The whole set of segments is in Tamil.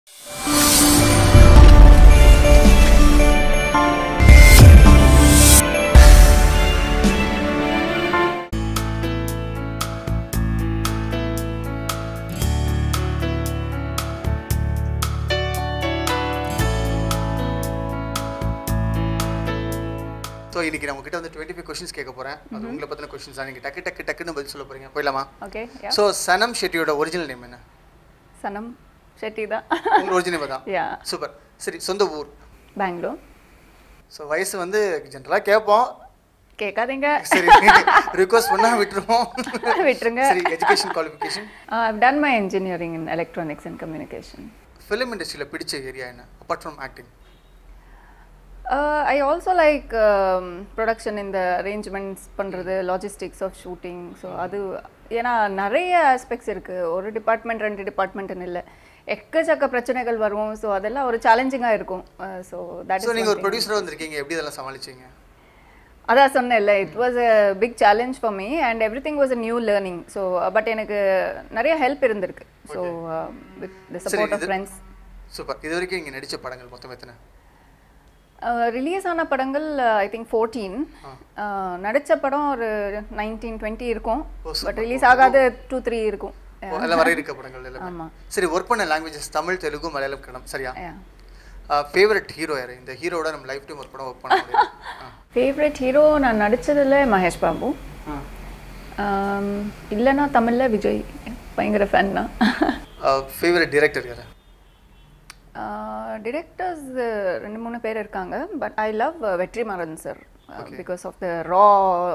ஸோ இன்னைக்கு நம்ம கிட்ட வந்து டுவெண்ட்டி ஃபைவ் கொஸ்டின்ஸ் கேட்க போறேன் அது உங்களை பத்தின கொஸ்டின்ஸ் தான் நீங்க டக்கு டக்கு டக்குன்னு பதில் சொல்ல போறீங்க போயிடலாமா ஓகே யா ஸோ சனம் ஷெட்டியோட ஒரிஜினல் நேம் என்ன சனம் ஷெட்டி தான் உங்க ஒரிஜினல் தான் யா சூப்பர் சரி சொந்த ஊர் பெங்களூர் ஸோ வயசு வந்து ஜென்ரலாக கேட்போம் கேட்காதீங்க சரி ரிக்வஸ்ட் பண்ணா விட்டுருவோம் விட்டுருங்க சரி education qualification I've done my engineering in electronics and communication film இண்டஸ்ட்ரியில் பிடிச்ச ஏரியா என்ன apart from acting I also like production இந்த அரேஞ்ச்மெண்ட்ஸ் பண்ணுறது லாஜிஸ்டிக்ஸ் ஆஃப் ஷூட்டிங் ஸோ அது ஏன்னா நிறைய ஆஸ்பெக்ட்ஸ் இருக்குது ஒரு டிபார்ட்மெண்ட் ரெண்டு டிபார்ட்மெண்ட்னு இல்லை எக்கச்சக்க பிரச்சனைகள் வரும் ஸோ அதெல்லாம் ஒரு சேலஞ்சிங்காக இருக்கும் ஸோ தட் ஸோ இஸ் நீங்கள் ஒரு ப்ரொடியூசராக வந்திருக்கீங்க எப்படி இதெல்லாம் சமாளிச்சீங்க அதான் சொன்னேன்ல it was a big challenge for me and everything was a new learning so but எனக்கு நிறைய ஹெல்ப் இருந்திருக்கு so with the support of இது- ஃப்ரெண்ட்ஸ் சூப்பர் இது வரைக்கும் இங்கே நடித்த படங்கள் மொத்தம் எத்தனை ரிலீஸ் ஆன படங்கள் ஐ திங்க் ஃபோர்டீன் நடித்த படம் ஒரு நைன்டீன் டுவெண்ட்டி இருக்கும் ஓ, பட் ரிலீஸ் ஆகாத டூ த்ரீ இருக்கும் ஓ, எல்லாம் வர இருக்க படங்கள் எல்லாமே ஆமா. சரி ஒர்க் பண்ண லாங்குவேஜஸ் தமிழ் தெலுங்கு மலையாளம் கன்னடம் சரியா Yeah. ஃபேவரட் ஹீரோ யாரு இந்த ஹீரோட நம்ம லைஃப் டைம் ஒரு படம் ஒர்க் பண்ண முடியும் ஃபேவரட் ஹீரோ நான் நடித்ததில் மகேஷ் பாபு Um, இல்லைன்னா தமிழில் விஜய் பயங்கர ஃபேன் தான் ஃபேவரட் டிரெக்டர் யாரு டிரெக்டர்ஸ் ரெண்டு மூணு பேர் இருக்காங்க but I love Vetrimaaran sir because of the raw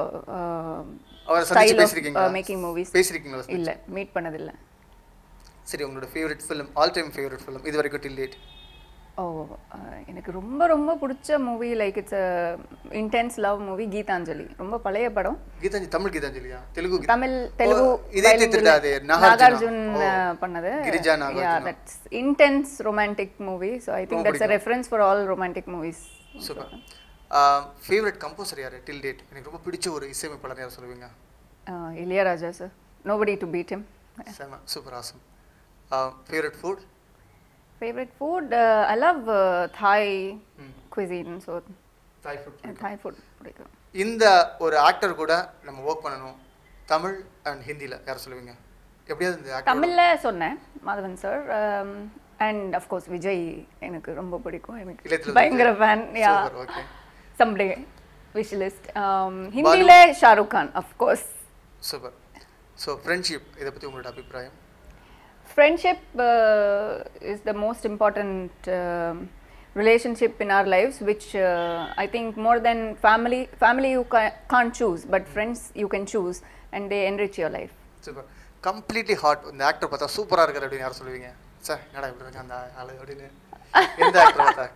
அவரை சந்திச்சு பேசிருக்கீங்களா மேக்கிங் மூவிஸ் பேசிருக்கீங்களா இல்லை மீட் பண்ணதில்லை சரி உங்களோட favourite film all time favourite film இது வரைக்கும் டில் டேட் ஓ அஹ், எனக்கு ரொம்ப ரொம்ப பிடிச்ச movie like it's intense love movie Geethanjali ரொம்ப பழைய படம் கீதாஞ்சலி தமிழ் கீதாஞ்சலியா தெலுங்கு கீதா- தமிழ் தெலுங்கு ஓ, இதே bilingual. திருடாதே, நாகார்ஜுனா. நாகார்ஜுன் ஓ. அஹ், பண்ணது Girija yeah Nagarjuna. That's intense romantic movie so I think that's a reference for all romantic movies super favourite composer யாரு டில் டேட் எனக்கு ரொம்ப பிடிச்ச ஒரு இசையமைப்பாளர் யார் சொல்லுவீங்க Ilaiyaraaja sir nobody to beat him செம super awesome favourite food favourite food I love Thai cuisine so Thai food Thai food பிடிக்கும் இந்த ஒரு ஆக்டர் கூட நம்ம ஒர்க் பண்ணணும் தமிழ் அண்ட் ஹிந்தியில் யார் சொல்லுவீங்க எப்படியாவது இந்த ஆக்டர் தமிழில் சொன்னேன் Madhavan sir and of course Vijay எனக்கு ரொம்ப பிடிக்கும் இல்லத்துல எனக்கு வந்து பயங்கர fan yeah super okay someday wish list ஹிந்தியில் Shahrukh Khan of course super so friendship இதை பற்றி உங்களோட அபிப்பிராயம் friendship uh, is the most important um relationship in our lives which uh, i think more than family family you ca- can't choose but friends you can choose and they enrich your life super completely hot இந்த ஆக்டர் பார்த்தா சூப்பராக இருக்கார் அப்படின்னு யார் சொல்லுவீங்க சார் என்னடா இப்படி இருக்கு அந்த ஆளு அப்படின்னு எந்த ஆக்டர் பார்த்தா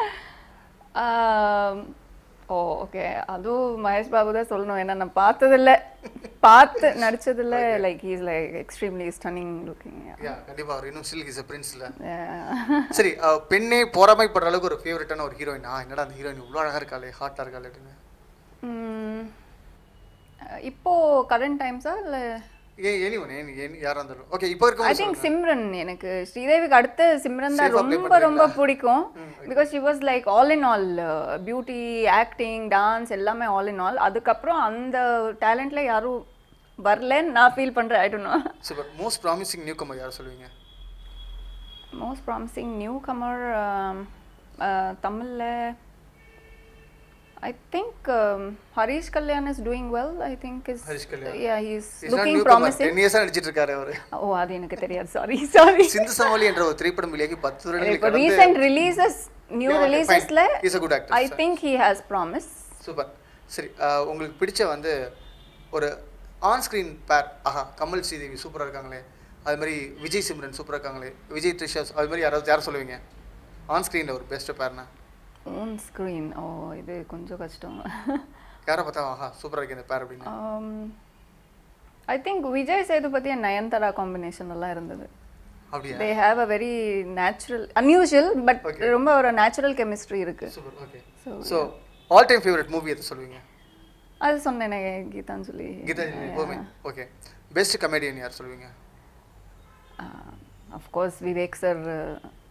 um, ஓ ஓகே அதுவும் மகேஷ் பாபு தான் சொல்லணும் ஏன்னா நான் பார்த்ததில்ல பார்த்து நடிச்சதில்ல like is like extremely stunning looking yeah கண்டிப்பாக அவர் இன்னும் சில்க் இஸ் பிரின்ஸில் சரி அஹ், பெண்ணே பொறாமைப்படுற அளவுக்கு ஒரு ஃபேவரட்டான ஒரு ஹீரோயின் ஆ என்னடா அந்த ஹீரோயின் இவ்வளோ அழகாக இருக்காளே ஹாட்டாக இருக்காளே அப்படின்னு இப்போ கரண்ட் டைம்ஸா இல்லை ஏ எனி ஒன் ஏன் ஏன் யாராக இருந்தாலும் ஓகே இப்போ ஐ இருக்க திங்க் சிம்ரன் எனக்கு ஸ்ரீதேவிக்கு அடுத்து சிம்ரன் தான் Safe-ஆ play ரொம்ப ரொம்ப பிடிக்கும் because she was like all in all beauty acting dance எல்லாமே ஆல் இன் ஆல் அதுக்கப்புறம் அந்த டேலண்ட்ல யாரும் வரலன்னு நான் ஃபீல் பண்றேன் I don't know super most promising newcomer யார் சொல்லுவீங்க மோஸ்ட் ப்ராமிசிங் நியூ கமர் தமிழ்ல I think Harish Kalyan is doing well I think is Harish Kalyan. Yeah he's is not looking new comer promising ten இயர்ஸாக நடிச்சிட்டு இருக்காரு அவர் ஓ அது எனக்கு தெரியாது சாரி சாரி சிந்து சமாளி என்ற ஒரு திரைப்படம் வெளியாகி பத்து வருடங்களை இப்போ கடந்து recent releases new Yeah, okay, ரிலீசஸ்ல fine. He's a good actor, I sir. Think he has promise super சரி அஹ், உங்களுக்கு பிடிச்ச வந்து ஒரு ஆன் ஸ்க்ரீன் பேர் ஆஹா கமல் ஸ்ரீதேவி சூப்பராக இருக்காங்களே அது மாதிரி விஜய் சிம்ரன் சூப்பராக இருக்காங்களே விஜய் த்ரிஷா அது மாதிரி யாராவது யார் சொல்லுவீங்க ஆன் ஸ்க்ரீனில் ஒரு பெஸ்ட் பேர்னா ஓன் ஸ்க்ரீன் ஓ இது கொஞ்சம் கஷ்டம் யாரை பார்த்தா ஆஹா சூப்பராக இருக்கு இந்த பேர் அப்படின்னு I think Vijay Sethupathi and Nayanthara combination எல்லாம் இருந்தது அப்படியா they have a very natural unusual but Okay. ரொம்ப ஒரு நேச்சுரல் கெமிஸ்ட்ரி இருக்கு super okay So, so all time favourite movie எது சொல்லுவீங்க அது சொன்னேனே கீதாஞ்சலி கீதா எப்போவுமே ஓகே பெஸ்ட் கமெடியன் யார் சொல்லுவீங்க அஃப்கோர்ஸ் விவேக் சார்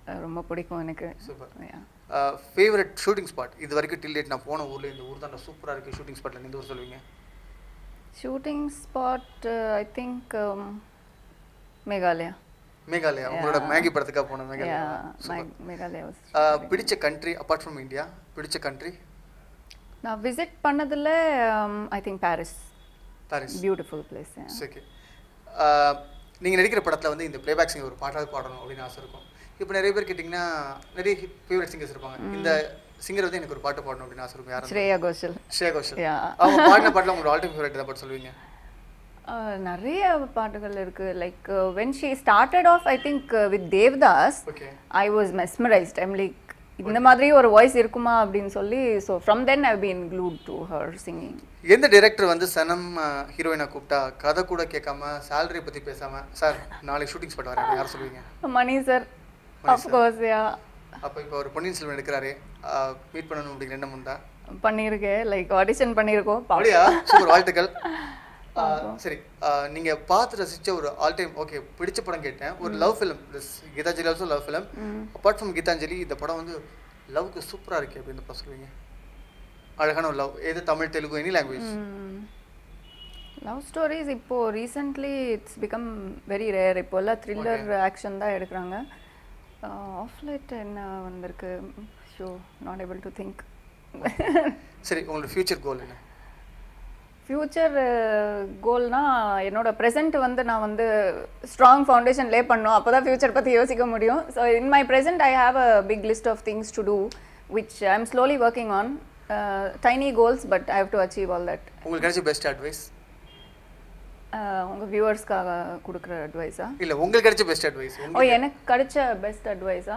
ரொம்ப பிடிக்கும் எனக்கு super Yeah. Favourite shooting spot இது வரைக்கும் டில் டேட் நான் போன ஊரில் இந்த ஊர் தான் சூப்பராக இருக்குது ஷூட்டிங் ஸ்பாட்டில் இந்த ஊர் சொல்லுவீங்க shooting spot I think Meghalaya Meghalaya உங்களோட மேகி படத்துக்காக போன Meghalaya Yeah, Super. Meg- Meghalaya was Uh, பிடிச்ச கண்ட்ரி அப்பார்ட் ஃப்ரம் இந்தியா பிடிச்ச கண்ட்ரி நான் விசிட் பண்ணதில் I think Paris Paris beautiful place okay நீங்கள் நடிக்கிற படத்தில் வந்து இந்த பிளேபேக் சிங்கர் ஒரு பாட்டாவது பாடணும் அப்படின்னு ஆசை இருக்கும் இப்போ நிறைய பேர் கேட்டிங்கன்னா நிறைய ஃபேவரட் சிங்கர்ஸ் இருப்பாங்க இந்த சிங்கர் வந்து எனக்கு ஒரு பாட்டு பாடணும் அப்படின்னு ஆசை இருக்கும் யாரும் ஸ்ரேயா கோஷல் ஸ்ரேயா கோஷல் Yeah. அவங்க பாடின பாட்டில் உங்களோட ஆல் டைம் ஃபேவரட் தான் பாட்டு சொல்லுவீங்க Uh, நிறைய பாட்டுகள் இருக்கு like when she started off I think with Devdas okay I was mesmerized I'm like இந்த மாதிரி ஒரு வாய்ஸ் இருக்குமா அப்படின்னு சொல்லி so from then I been glued to her singing எந்த டைரக்டர் வந்து சனம் ஹீரோயினை கூப்பிட்டா கதை கூட கேட்காம சேலரி பற்றி பேசாம சார் நாளைக்கு ஷூட்டிங் ஸ்பாட் வரேன் யார் சொல்லுவீங்க மணி சார் அஃப்கோர்ஸ் யா அப்போ இப்போ ஒரு பொன்னியின் செல்வன் எடுக்கிறாரு மீட் பண்ணணும் அப்படிங்கிற எண்ணம் உண்டா பண்ணியிருக்கேன் லைக் ஆடிஷன் பண்ணியிருக்கோம் பா- அப்படியா சூப்பர் வாழ்த்துக்கள் ஆ, சரி ஆ, நீங்க பார்த்து ரசிச்ச ஒரு ஆல் டைம் ஓகே பிடிச்ச படம் கேட்டேன் ஒரு love film Geethanjali also love film apart from Geethanjali இந்த படம் வந்து லவ்க்கு சூப்பரா இருக்கு அப்படின்னு படம் சொல்லுவீங்க அழகான ஒரு லவ் எது Tamil Telugu any language love stories இப்போ recently it's become very rare இப்போ எல்லாம் த்ரில்லர் ஆக்ஷன் தான் எடுக்கிறாங்க ஆஃப்லைட் என்ன வந்திருக்கு so not able to think சரி உங்களோட ஃபியூச்சர் கோல் என்ன ஃப்யூச்சர் கோல்னா என்னோட ப்ரெசென்ட் வந்து நான் வந்து ஸ்ட்ராங் ஃபவுண்டேஷன் லே பண்ணணும் அப்போ தான் ஃப்யூச்சர் பற்றி யோசிக்க முடியும் so in my present I have a big list of things to do which I am slowly working on tiny goals but I have to achieve all that உங்களுக்கு கிடைச்ச பெஸ்ட் அட்வைஸ் உங்கள் வியூவர்ஸ்க்காக கொடுக்குற அட்வைஸா இல்ல உங்களுக்கு கிடைச்ச பெஸ்ட் அட்வைஸ் ஓ எனக்கு கிடைச்ச பெஸ்ட் அட்வைஸா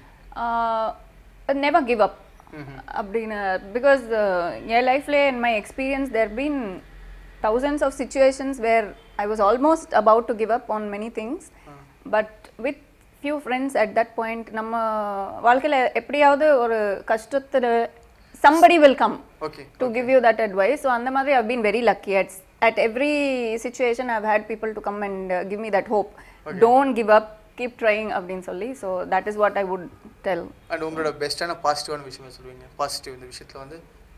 நெவர் கிவ் அப் அப்படின்னு பிகாஸ் என் லைஃப்லேயே in my experience there been thousands of situations where I was almost about to give up on many things but with few friends at that point நம்ம வாழ்க்கையில் எப்படியாவது ஒரு கஷ்டத்தில் somebody will come okay to give you that advice. So, அந்த மாதிரி I've been very lucky. At, at every situation, I've had people to come and uh, give me that hope. Don't give up, keep trying அப்படின்னு சொல்லி so that is what I would tell and உங்களோட பெஸ்ட்டான பாசிட்டிவான விஷயம் சொல்லுவீங்க பாசிட்டிவ் இந்த விஷயத்துல வந்து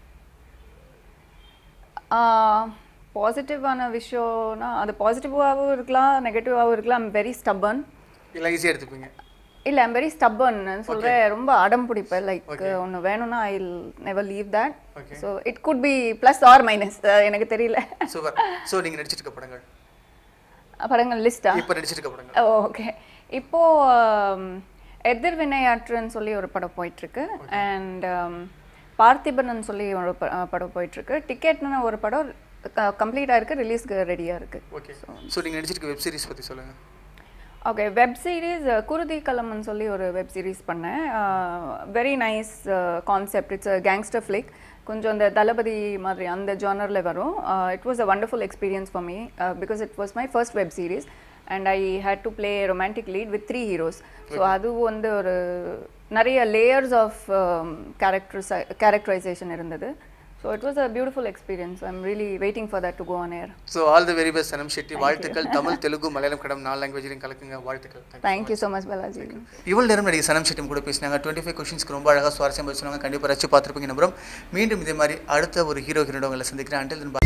பாசிட்டிவான விஷயம்னா அது பாசிட்டிவாகவும் இருக்கலாம் நெகட்டிவாகவும் இருக்கலாம் ஐம் வெரி ஸ்டப்பன் இல்லை ஈஸியாக எடுத்துப்பீங்க இல்லை ஐம் வெரி ஸ்டப்பன் சொல்கிறேன் ரொம்ப அடம் பிடிப்பேன் லைக் ஒன்று வேணும்னா I never leave that Okay. So it could be plus or minus எனக்கு தெரியல சூப்பர் ஸோ நீங்கள் நடிச்சிட்டு இருக்க படங்கள் படங்கள் லிஸ்டா இப்போ நடிச்சிட்டு இருக்க படங்கள் ஓகே இப்போ ஆம், எதிர்வினையாற்றுன்னு சொல்லி ஒரு படம் போயிட்டுருக்கு அண்ட் பார்த்திபன் சொல்லி ஒரு ப- அஹ் படம் போயிட்டுருக்கு டிக்கெட்னு ஒரு படம் கம்ப்ளீட்டாக இருக்குது ரிலீஸ்க்கு ரெடியாக இருக்குது ஓகே ஸோ நீங்கள் நடிச்சிட்டு இருக்க வெப் சீரிஸ் பற்றி சொல்லுங்கள் ஓகே வெப் சீரிஸ் குருதி கலம்னு சொல்லி ஒரு வெப் சீரிஸ் பண்ணேன் very nice concept it's gangster flick கொஞ்சம் அந்த தளபதி மாதிரி அந்த ஜானரில் வரும் it was a wonderful experience for me because it was my first web series and I had to play romantic lead with three heroes so அது வந்து ஒரு நிறைய லேயர்ஸ் ஆஃப் கேரக்டர்ஸ் கேரக்டரைசேஷன் இருந்தது so it was a beautiful experience I am really waiting for that to go on air so all the very best Sanam Shetty வாழ்த்துக்கள் தமிழ் தெலுங்கு மலையாளம் கடம் நாலு லாங்குவேஜ்லையும் கலக்குங்க வாழ்த்துக்கள் Thank you. Thank you so much Balaji இவ்வளவு நேரம் நடிகை சனம் ஷெட்டி கூட பேசினாங்க டுவெண்ட்டி ஃபைவ் கொஸ்டின்ஸ்க்கு ரொம்ப அழகாக சுவாரஸ்யம் பேசுனாங்க கண்டிப்பாக ரசிச்சு பார்த்துருப்பீங்க நம்புறோம் மீண்டும் இதே மாதிரி அடுத்த ஒரு ஹீரோ ஹீரோட உங்களை சந்திக்கிறேன் அண்டில்